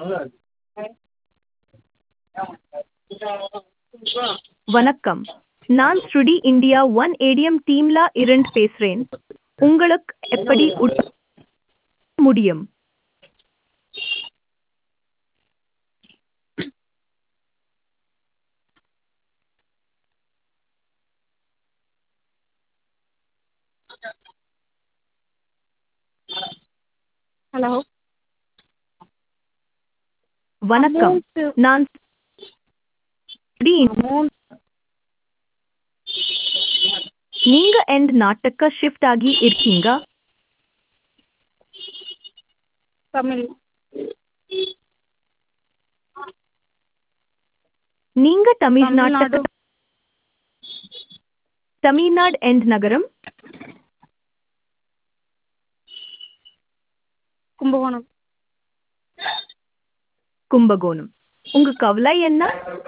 வணக்கம் நான் ஸ்ருடி இந்தியா ஒன் ஏடிஎம் டீம்ல இருந்து பேசுறேன் உங்களுக்கு எப்படி உதவ முடியும் ஹலோ வணக்கம் அமௌண்ட்டு நான் ஸ்ருடி அமௌண்ட் நீங்க எந்த நாட்டுக்கு ஷிஃப்ட் ஆகி இருக்கீங்க தமிழ் நீங்க தமிழ்நாட்டுக்கு தமிழ்நாடு தமிழ்நாடு எந்த நகரம் கும்பகோணம் கும்பகோணம் உங்க கவலை என்ன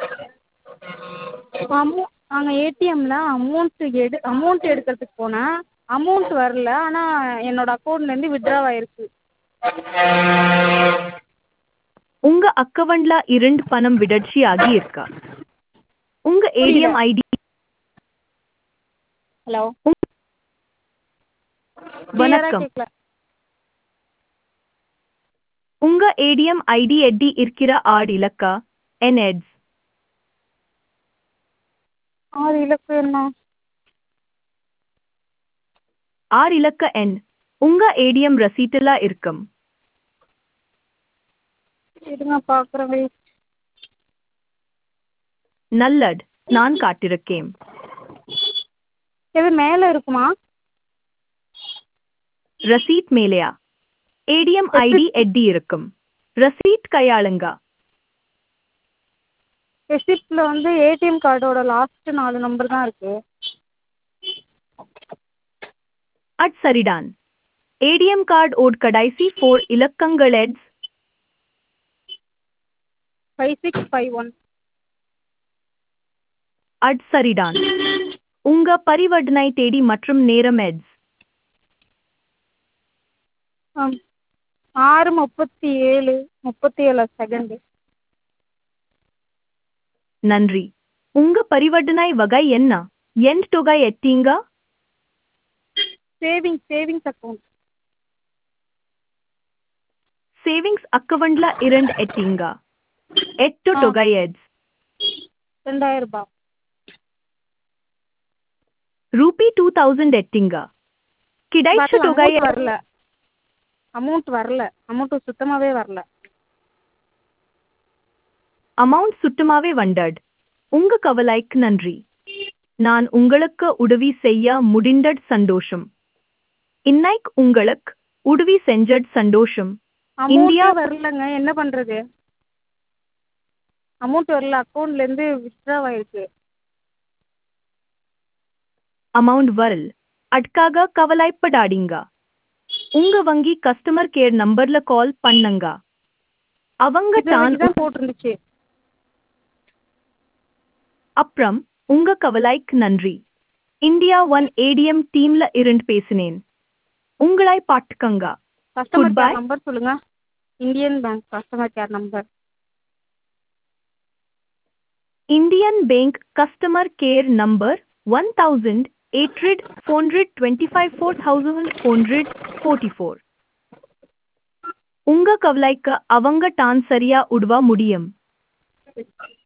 அமௌ நாங்கள் ஏடிஎம்மில் அமௌண்ட்டு எடு அமௌண்ட் எடுக்கிறதுக்கு போனேன் அமௌண்ட் வரல ஆனால் என்னோட அக்கௌண்ட்லேருந்து வித்ட்ரா ஆயிருக்கு உங்க அக்கவுண்ட்ல இருந்து பணம் விடர்ச்சி ஆகி இருக்கா உங்க ஏடிஎம் ஐடி ஹலோ வணக்கம் கேட்கல உங்க ஏடிஎம் ஐடி எட்டி இருக்கிற ஆறு இலக்கா என்எட்ஸ் ஆறு இலக்கு என்ன ஆறு இலக்க எண் உங்க ஏடிஎம் ரசீட்டுல இருக்கும் இருங்க பார்க்குறேன் வெயிட் நல்லட் நான் காட்டிருக்கேன் எது மேலே இருக்குமா ரசீட் மேலையா ஏடிஎம் ஐடி எட்டி இருக்கும் ரசீட் கையாளுங்க ரெசிப்டில் வந்து ஏடிஎம் கார்டோட லாஸ்ட் நாலு நம்பர் தான் இருக்குது அட் சரிடான் ஏடிஎம் கார்டு ஓட் கடைசி ஃபோர் இலக்கங்கள் எட்ஸ் ஃபைவ் சிக்ஸ் ஃபைவ் ஒன் அட் சரிடான் உங்க பரிவர்த்தனை தேதி மற்றும் நேரம் எட்ஸ் ஆறு முப்பத்தி ஏழு முப்பத்தி ஏழு செகண்டு நன்றி உங்க பரிவர்த்தனை வகை என்ன என் தொகை எட்டீங்க சேவிங்ஸ் சேவிங்ஸ் அக்கௌண்ட் சேவிங்ஸ் அக்கவுண்ட்ல இரண்டு எட்டீங்க எட்டு ஆ. தொகை எட்ஸ் ரெண்டாயிரம் ரூபாய் ரூபி டூ தௌசண்ட் எட்டீங்க கிடைச்ச வரல தொகை அமௌண்ட் வரல அமௌண்ட் வரல அமௌண்ட் சுத்தமாகவே வரல அமௌண்ட் சுத்தமாவே வண்டட் உங்க கவலைக்கு நன்றி நான் உங்களுக்கு உதவி செய்ய முடிந்தட் சந்தோஷம் இன்னைக்கு உங்களுக்கு உதவி செஞ்சட் சந்தோஷம் அமௌண்ட்டே இந்தியா- வரலங்க என்ன பண்ணுறது அமௌண்ட் வரல அக்கௌண்ட்லேருந்து வித்ட்ரா ஆயிருக்கு அமௌண்ட் வரல் அதுக்காக கவலைப்படாதீங்க உங்க வங்கி கஸ்டமர் கேர் நம்பர்ல கால் பண்ணுங்க அவங்க தான் தான் போட்டிருந்துச்சு அப்புறம் உங்க கவலைக்கு நன்றி இந்தியா ஒன் ஏடிஎம் டீம்ல இருந்து பேசினேன் உங்களை பாட்டுக்கங்க கஸ்டமர் Goodbye. கேர் நம்பர் சொல்லுங்க Indian Bank customer care number Indian Bank customer care number 1825 உங்க கவலைக்கு அவங்க தான் சரியா உதவ முடியும்